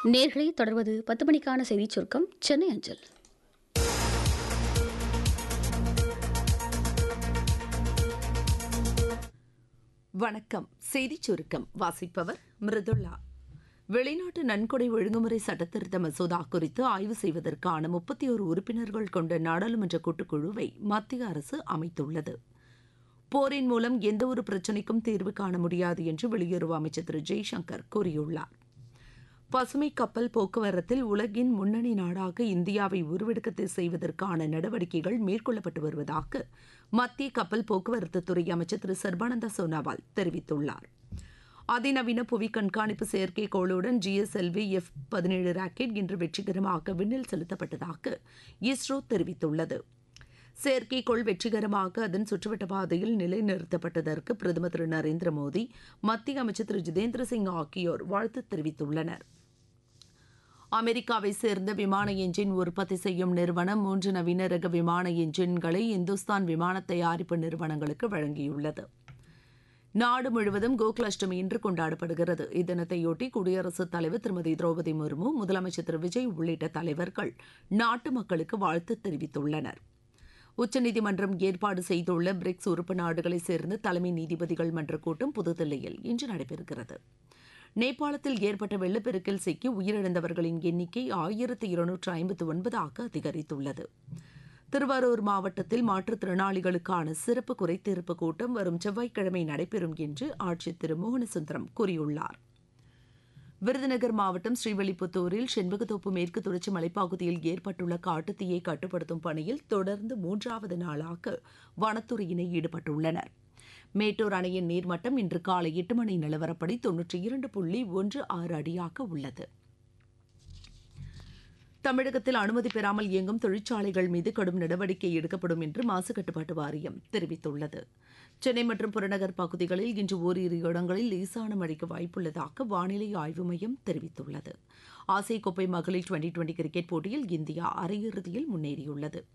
நேர்களை தொடர்வது பத்து மணிக்கான செய்திச் சுருக்கம் சென்னை அஞ்சல் வணக்கம் செய்திச் சுருக்கம் வாசிப்பவர் மிருதுளா வெளிநாட்டு நன்கொடை ஒழுங்குமுறை சட்டத்திருத்த மசோதா குறித்து ஆய்வு செய்வதற்கான முப்பத்தி ஒரு உறுப்பினர்கள் கொண்ட நாடாளுமன்ற கூட்டுக்குழுவை மத்திய அரசு அமைத்துள்ளது போரின் மூலம் எந்தவொரு பிரச்சினைக்கும் தீர்வு காண முடியாது என்று வெளியுறவு அமைச்சர் திரு ஜெய்சங்கர் கூறியுள்ளார் பசுமை கப்பல் போக்குவரத்தில் உலகின் முன்னணி நாடாக இந்தியாவை உருவெடுக்கத்தை செய்வதற்கான நடவடிக்கைகள் மேற்கொள்ளப்பட்டு வருவதாக மத்திய கப்பல் போக்குவரத்து துறை அமைச்சர் திரு சர்பானந்த சோனாவால் தெரிவித்துள்ளார் அதிநவீன புவி கண்காணிப்பு செயற்கைக்கோளுடன் ஜிஎஸ்எல்வி எஃப் பதினேழு ராக்கெட் இன்று வெற்றிகரமாக விண்ணில் செலுத்தப்பட்டதாக இஸ்ரோ தெரிவித்துள்ளது செயற்கைக்கோள் வெற்றிகரமாக அதன் சுற்றுவட்ட பாதையில் நிலைநிறுத்தப்பட்டதற்கு பிரதமர் திரு நரேந்திர மோடி மத்திய அமைச்சர் திரு ஜிதேந்திர சிங் ஆகியோர் வாழ்த்து தெரிவித்துள்ளனர் அமெரிக்காவை சேர்ந்த விமான என்ஜின் உற்பத்தி செய்யும் நிறுவனம் மூன்று நவீன ரக விமான என்ஜின்களை இந்துஸ்தான் விமான தயாரிப்பு நிறுவனங்களுக்கு வழங்கியுள்ளது நாடு முழுவதும் கோகுலாஷ்டமி இன்று கொண்டாடப்படுகிறது இத்தினத்தையொட்டி குடியரசுத் தலைவர் திருமதி திரௌபதி முர்மு முதலமைச்சர் திரு விஜய் உள்ளிட்ட தலைவர்கள் நாட்டு மக்களுக்கு வாழ்த்து தெரிவித்துள்ளனர் உச்சநீதிமன்றம் ஏற்பாடு செய்துள்ள பிரிக்ஸ் உறுப்பு நாடுகளைச் சேர்ந்த தலைமை நீதிபதிகள் மன்ற கூட்டம் புதுதில்லியில் இன்று நடைபெறுகிறது நேபாளத்தில் ஏற்பட்ட வெள்ளப்பெருக்கில் சிக்கி உயிரிழந்தவர்களின் எண்ணிக்கை ஆயிரத்து இருநூற்று ஐம்பத்து ஒன்பதாக அதிகரித்துள்ளது திருவாரூர் மாவட்டத்தில் மாற்றுத்திறனாளிகளுக்கான சிறப்பு குறைதீர்ப்பு கூட்டம் வரும் செவ்வாய்க்கிழமை நடைபெறும் என்று ஆட்சியர் திரு மோகனசுந்தரம் கூறியுள்ளார் விருதுநகர் மாவட்டம் ஸ்ரீவில்லிபுத்தூரில் செண்பகத்தோப்பு மேற்கு தொடர்ச்சி மலைப்பகுதியில் ஏற்பட்டுள்ள காட்டுத்தீயை கட்டுப்படுத்தும் பணியில் தொடர்ந்து மூன்றாவது நாளாக வனத்துறையினர் ஈடுபட்டுள்ளனர் மேட்டூர் அணையின் நீர்மட்டம் இன்று காலை எட்டு மணி நிலவரப்படி தொன்னூற்றி இரண்டு புள்ளி ஒன்று ஆறு அடியாக உள்ளது தமிழகத்தில் அனுமதி பெறாமல் இயங்கும் தொழிற்சாலைகள் மீது கடும் நடவடிக்கை எடுக்கப்படும் என்று மாசு கட்டுப்பாட்டு வாரியம் தெரிவித்துள்ளது சென்னை மற்றும் புறநகர் பகுதிகளில் இன்று ஓரிரு இடங்களில் லேசான மழைக்கு வாய்ப்புள்ளதாக வானிலை ஆய்வு மையம் தெரிவித்துள்ளது ஆசிய கோப்பை மகளிர் டுவெண்டி டுவெண்டி கிரிக்கெட் போட்டியில் இந்தியா அரையிறுதியில் முன்னேறியுள்ளது